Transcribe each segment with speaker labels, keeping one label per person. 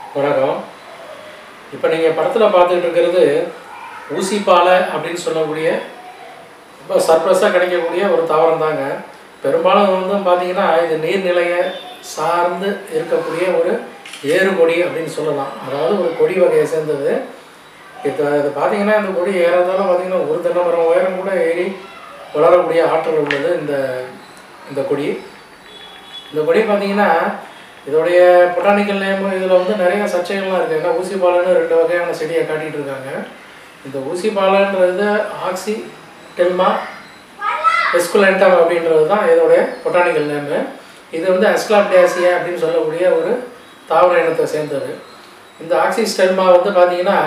Speaker 1: வணக்கம் இப்போ நீங்கள் படத்தில் பார்த்துக்கிட்டு இருக்கிறது ஊசிப்பாலை அப்படின்னு சொல்லக்கூடிய ரொம்ப சர்ப்ளஸாக கிடைக்கக்கூடிய ஒரு தாவரம் தாங்க பெரும்பாலும் வந்து பார்த்தீங்கன்னா இது நீர்நிலையை சார்ந்து இருக்கக்கூடிய ஒரு ஏறுகொடி அப்படின்னு சொல்லலாம் அதாவது ஒரு கொடி வகையை சேர்ந்தது இப்போ இது பார்த்தீங்கன்னா இந்த கொடி ஏறதாலும் பார்த்தீங்கன்னா ஒரு தென்னை மரம் உயரம் கூட ஏறி வளரக்கூடிய ஆற்றல் உள்ளது இந்த இந்த கொடி இந்த கொடி பார்த்தீங்கன்னா இதோடைய பொட்டானிக்கல் நேம் இதில் வந்து நிறைய சர்ச்சைகள்லாம் இருக்குது ஏன்னா ஊசி பாலன்னு ரெண்டு வகையான செடியை காட்டிகிட்டு இருக்காங்க இந்த ஊசி பாலன்றது ஆக்சி டெல்மா எஸ்குலென்டம் அப்படின்றது தான் இதோடைய பொட்டானிக்கல் நேமு இது வந்து அஸ்கிலாப்டாசியா அப்படின்னு சொல்லக்கூடிய ஒரு தாவர இனத்தை சேர்ந்தது இந்த ஆக்சிஸ் டெல்மா வந்து பார்த்தீங்கன்னா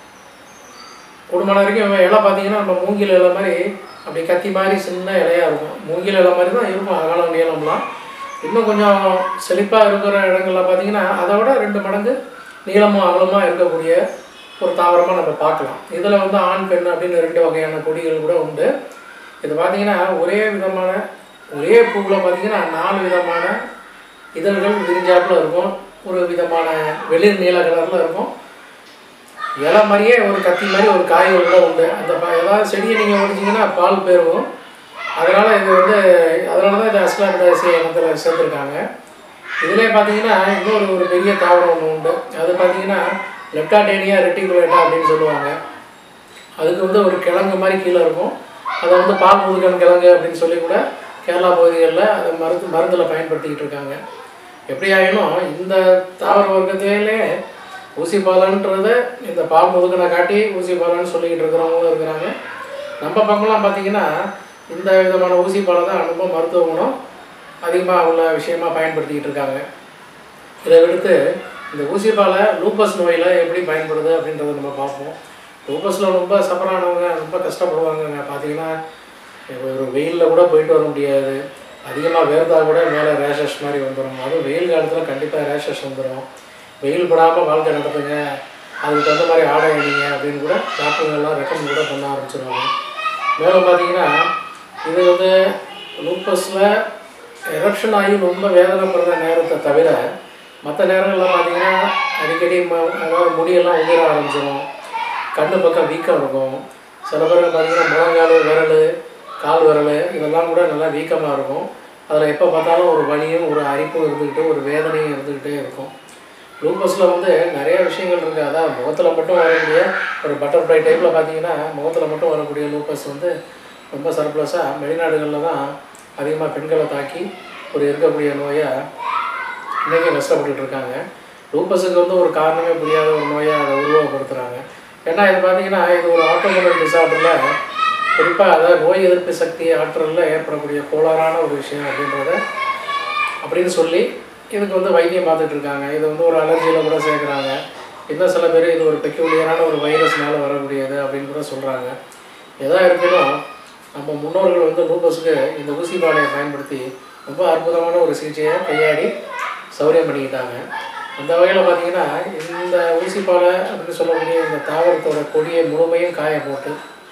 Speaker 1: குடும்பம் வரைக்கும் இலை பார்த்தீங்கன்னா நம்ம மூங்கில் இலை மாதிரி அப்படி கத்தி மாதிரி சின்ன இலையாக இருக்கும் மூங்கில் இலை மாதிரி தான் இருக்கும் அகலம் நீளம்லாம் இன்னும் கொஞ்சம் செழிப்பாக இருக்கிற இடங்கள்ல பார்த்தீங்கன்னா அதை விட ரெண்டு மடங்கு நீளமும் அகலமாக இருக்கக்கூடிய ஒரு தாவரமாக நம்ம பார்க்கலாம் இதில் வந்து ஆண் பெண் அப்படின்னு ரெண்டு வகையான கொடிகள் கூட உண்டு இது பார்த்தீங்கன்னா ஒரே விதமான ஒரே பூவில் பார்த்தீங்கன்னா நாலு விதமான இதழ்கள் விரிஞ்சாப்புல இருக்கும் ஒரு விதமான வெளிர் நீல கலரில் இருக்கும் இலை மாதிரியே ஒரு கத்தி மாதிரி ஒரு காய்கள் கூட உண்டு அந்த ப- ஏதாவது செடியை நீங்கள் ஒடிச்சிங்கன்னா பால் பெருகும் அதனால் இது வந்து அதனால தான் இது அஸ்லாபிடாசி இனத்தில் சேர்த்துருக்காங்க இதிலே பார்த்தீங்கன்னா இன்னொரு ஒரு பெரிய தாவரம் ஒன்று உண்டு அது பார்த்தீங்கன்னா லெப்டாடேனியா ரெட்டிகுலேட்டா அப்படின்னு சொல்லுவாங்க அதுக்கு வந்து ஒரு கிழங்கு மாதிரி கீழே இருக்கும் அதை வந்து பால் முதுகன் கிழங்கு அப்படின்னு சொல்லி கூட கேரளா பகுதிகளில் அதை மருந்து மருந்தில் பயன்படுத்திக்கிட்டு இருக்காங்க எப்படி ஆயினும் இந்த தாவர வர்க்கத்திலே ஊசி பாலன்றது இந்த பால் முதுகனை காட்டி ஊசி பாலன்னு சொல்லிக்கிட்டு இருக்கிறவங்களும் இருக்கிறாங்க நம்ம பக்கம்லாம் பார்த்தீங்கன்னா இந்த விதமான ஊசி பாலை தான் ரொம்ப மருத்துவ குணம் அதிகமாக உள்ள விஷயமா பயன்படுத்திக்கிட்டு இருக்காங்க இதை விடுத்து இந்த ஊசிப்பாலை லூப்பஸ் நோயில் எப்படி பயன்படுது அப்படின்றத நம்ம பார்ப்போம் லூப்பஸில் ரொம்ப சஃபரானவங்க ரொம்ப கஷ்டப்படுவாங்கங்க பார்த்தீங்கன்னா இப்போ ஒரு வெயிலில் கூட போயிட்டு வர முடியாது அதிகமாக வேர்த்தா கூட மேலே ரேஷஸ் மாதிரி வந்துடும் அதுவும் வெயில் காலத்தில் கண்டிப்பாக ரேஷஸ் வந்துடும் வெயில் படாமல் வாழ்க்கை நடத்துங்க அதுக்கு தகுந்த மாதிரி ஆடை அணிங்க அப்படின்னு கூட டாக்டருங்கெல்லாம் ரெக்கமெண்ட் கூட பண்ண ஆரம்பிச்சிருவாங்க மேலும் பார்த்தீங்கன்னா இது வந்து லூப்பஸில் எரப்ஷன் ஆகி ரொம்ப வேதனைப்படுற நேரத்தை தவிர மற்ற நேரங்கள்லாம் பார்த்தீங்கன்னா அடிக்கடி ம அதாவது முடியெல்லாம் உதிர ஆரம்பிச்சிடும் கண்ணு பக்கம் வீக்கம் இருக்கும் சில பேருக்கு பார்த்தீங்கன்னா முழங்கால் விரல் கால் விரல் இதெல்லாம் கூட நல்லா வீக்கமாக இருக்கும் அதில் எப்போ பார்த்தாலும் ஒரு வலியும் ஒரு அரிப்பும் இருந்துக்கிட்டு ஒரு வேதனையும் இருந்துக்கிட்டே இருக்கும் லூப்பஸில் வந்து நிறைய விஷயங்கள் இருக்குது அதான் முகத்தில் மட்டும் வரக்கூடிய ஒரு பட்டர்ஃப்ளை டைப்பில் பார்த்தீங்கன்னா முகத்தில் மட்டும் வரக்கூடிய லூப்பஸ் வந்து ரொம்ப சர்ப்ளஸாக வெளிநாடுகளில் தான் அதிகமாக பெண்களை தாக்கி ஒரு இருக்கக்கூடிய நோயை இன்றைக்கி கஷ்டப்பட்டுட்டு இருக்காங்க லூப்பஸுக்கு வந்து ஒரு காரணமே புரியாத ஒரு நோயை அதை உருவகப்படுத்துகிறாங்க ஏன்னா இது பார்த்தீங்கன்னா இது ஒரு ஆட்டோமொபைல் டிசார்டரில் குறிப்பாக அதாவது நோய் எதிர்ப்பு சக்தி ஆற்றலில் ஏற்படக்கூடிய கோளாறான ஒரு விஷயம் அப்படின்றத அப்படின்னு சொல்லி இதுக்கு வந்து வைத்தியம் பார்த்துட்டு இருக்காங்க இது வந்து ஒரு அலர்ஜியில் கூட சேர்க்குறாங்க இன்னும் சில பேர் இது ஒரு பெக்யூலியரான ஒரு வைரஸ்னால வரக்கூடியது அப்படின்னு கூட சொல்கிறாங்க எதா இருக்கணும் நம்ம முன்னோர்கள் வந்து லூப்பஸுக்கு இந்த ஊசி பாலையை பயன்படுத்தி ரொம்ப அற்புதமான ஒரு சிகிச்சையை கையாடி சௌரியம் பண்ணிக்கிட்டாங்க அந்த வகையில் பார்த்தீங்கன்னா இந்த ஊசிப்பாலை அப்படின்னு சொல்லக்கூடிய இந்த தாவரத்தோட கொடியை முழுமையும் காய போட்டு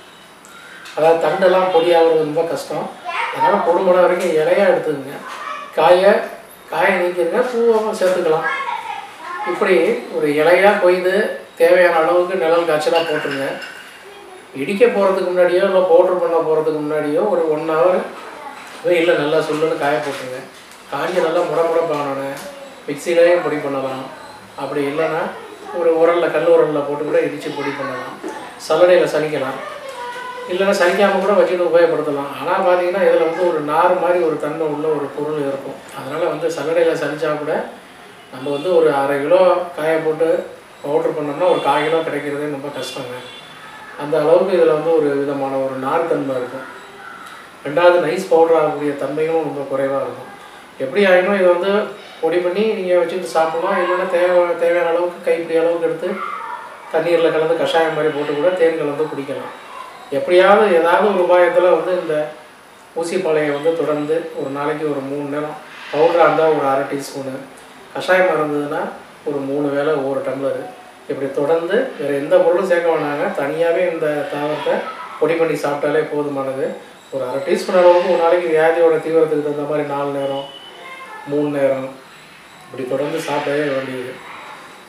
Speaker 1: அதாவது தண்டெல்லாம் பொடியாகிறது ரொம்ப கஷ்டம் அதனால் பொடுமடை வரைக்கும் இலையா எடுத்துக்கங்க காயை காயை நீக்கிருங்க பூவை சேர்த்துக்கலாம் இப்படி ஒரு இலையாக கொய்து தேவையான அளவுக்கு நிழல் காய்ச்சலாக போட்டுருங்க இடிக்க போகிறதுக்கு முன்னாடியோ இல்லை பவுட்ரு பண்ண போகிறதுக்கு முன்னாடியோ ஒரு ஒன் ஹவர் வெயிலில் நல்லா சுள்ளுன்னு காய போட்டுருங்க காஞ்சி நல்லா முட முடப்பானோன்னு மிக்சிலையும் பொடி பண்ணலாம் அப்படி இல்லைன்னா ஒரு உரலில் கல் உரலில் போட்டு கூட இடித்து பொடி பண்ணலாம் சல்லடையில் சலிக்கலாம் இல்லைன்னா சலிக்காமல் கூட வச்சுட்டு உபயோகப்படுத்தலாம் ஆனால் பார்த்தீங்கன்னா இதில் வந்து ஒரு நார் மாதிரி ஒரு தன்மை உள்ள ஒரு பொருள் இருக்கும் அதனால் வந்து சல்லடையில் சலிச்சா கூட நம்ம வந்து ஒரு அரை கிலோ காய போட்டு பவுட்ரு பண்ணோம்னா ஒரு கால் கிலோ கிடைக்கிறதே ரொம்ப கஷ்டங்க அந்த அளவுக்கு இதில் வந்து ஒரு விதமான ஒரு நார் தன்மை இருக்கும் ரெண்டாவது நைஸ் பவுடர் ஆகக்கூடிய தன்மையும் ரொம்ப குறைவாக இருக்கும் எப்படி ஆகிடும் இதை வந்து பொடி பண்ணி நீங்கள் வச்சுட்டு சாப்பிடலாம் இல்லைன்னா தேவை தேவையான அளவுக்கு கைப்பிடி அளவுக்கு எடுத்து தண்ணீரில் கலந்து கஷாயம் மாதிரி போட்டு கூட தேன் கலந்து குடிக்கலாம் எப்படியாவது ஏதாவது ஒரு உபாயத்தில் வந்து இந்த ஊசிப்பாளையை வந்து தொடர்ந்து ஒரு நாளைக்கு ஒரு மூணு நேரம் பவுடராக இருந்தால் ஒரு அரை டீஸ்பூனு கஷாயம் இருந்ததுன்னா ஒரு மூணு வேளை ஒரு டம்ளர் இப்படி தொடர்ந்து வேறு எந்த பொருளும் சேர்க்க வேணாங்க தனியாகவே இந்த தாவரத்தை பொடி பண்ணி சாப்பிட்டாலே போதுமானது ஒரு அரை டீஸ்பூன் அளவுக்கு ஒரு நாளைக்கு வியாதியோட தீவிரத்துக்கு தகுந்த மாதிரி நாலு நேரம் மூணு நேரம் இப்படி தொடர்ந்து சாப்பிடவே வேண்டியது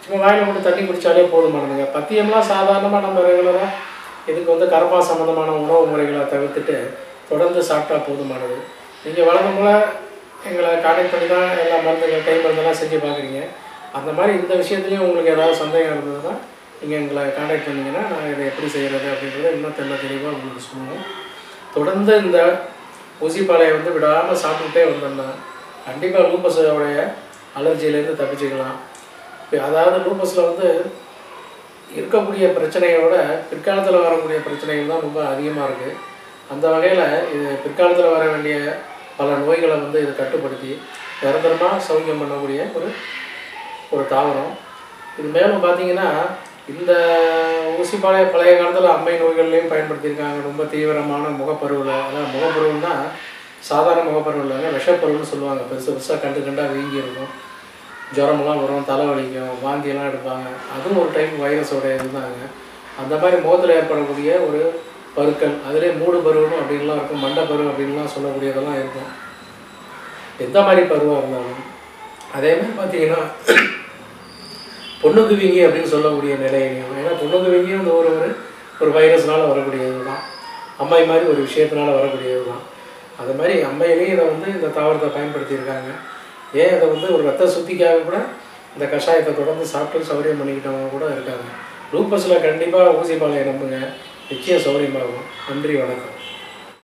Speaker 1: சும்மா வாயில் போட்டு தண்ணி குடித்தாலே போதுமானதுங்க பத்தியம்லாம் சாதாரணமாக நம்ம ரெகுலராக இதுக்கு வந்து கரப்பா சம்மந்தமான உணவு முறைகளை தவிர்த்துட்டு தொடர்ந்து சாப்பிட்டா போதுமானது நீங்கள் வழக்கம் போல் எங்களை கான்டாக்ட் பண்ணி தான் எல்லா மருந்துகள் கை மருந்தெல்லாம் செஞ்சு பார்க்குறீங்க அந்த மாதிரி இந்த விஷயத்துலையும் உங்களுக்கு ஏதாவது சந்தேகம் இருந்ததுன்னா நீங்கள் எங்களை கான்டாக்ட் பண்ணிங்கன்னா நாங்கள் இதை எப்படி செய்கிறது அப்படின்றத இன்னும் தெல்ல தெளிவாக உங்களுக்கு சொல்லுவோம் தொடர்ந்து இந்த ஊசிப்பாலையை வந்து விடாமல் சாப்பிட்டுட்டே வந்தோம்னா கண்டிப்பாக லூப்பஸோடைய அலர்ஜியிலேருந்து தப்பிச்சுக்கலாம் இப்போ அதாவது லூப்பஸில் வந்து இருக்கக்கூடிய பிரச்சனையை விட பிற்காலத்தில் வரக்கூடிய பிரச்சனைகள் தான் ரொம்ப அதிகமாக இருக்குது அந்த வகையில் இது பிற்காலத்தில் வர வேண்டிய பல நோய்களை வந்து இது கட்டுப்படுத்தி நிரந்தரமாக சௌக்கியம் பண்ணக்கூடிய ஒரு ஒரு தாவரம் இது மேலும் பார்த்தீங்கன்னா இந்த ஊசிப்பாளைய பழைய காலத்தில் அம்மை நோய்கள்லையும் பயன்படுத்தியிருக்காங்க ரொம்ப தீவிரமான முகப்பருவில் அதான் முகப்பருவுன்னா சாதாரண முகப்பருவு இல்லைங்க விஷப்பருவுன்னு சொல்லுவாங்க பெருசு பெருசாக கண்டு கண்டாக வீங்கி இருக்கும் ஜுரமெல்லாம் வரும் தலைவலிக்கும் வாந்தியெல்லாம் எடுப்பாங்க அதுவும் ஒரு டைப் வைரஸோட இருந்தாங்க அந்த மாதிரி முகத்தில் ஏற்படக்கூடிய ஒரு பருக்கள் அதிலே மூடு பருவம் அப்படின்லாம் இருக்கும் மண்டை பருவம் அப்படின்லாம் சொல்லக்கூடியதெல்லாம் இருக்கும் எந்த மாதிரி பருவம் இருந்தாலும் அதே மாதிரி பார்த்தீங்கன்னா பொண்ணுக்கு வீங்கி அப்படின்னு சொல்லக்கூடிய நிலையிலையும் ஏன்னா பொண்ணுக்கு வீங்கியும் இந்த ஒரு ஒரு ஒரு வைரஸ்னால வரக்கூடியது தான் அம்மை மாதிரி ஒரு விஷயத்தினால வரக்கூடியது தான் அது மாதிரி அம்மையிலேயே இதை வந்து இந்த தாவரத்தை பயன்படுத்தியிருக்காங்க ஏன் அதை வந்து ஒரு ரத்த சுத்திக்காக கூட இந்த கஷாயத்தை தொடர்ந்து சாப்பிட்டு சௌகரியம் பண்ணிக்கிட்டவங்க கூட இருக்காங்க லூப்பஸில் கண்டிப்பாக ஊசி பாலையை நம்புங்க நிச்சயம் சௌகரியமாகும் நன்றி வணக்கம்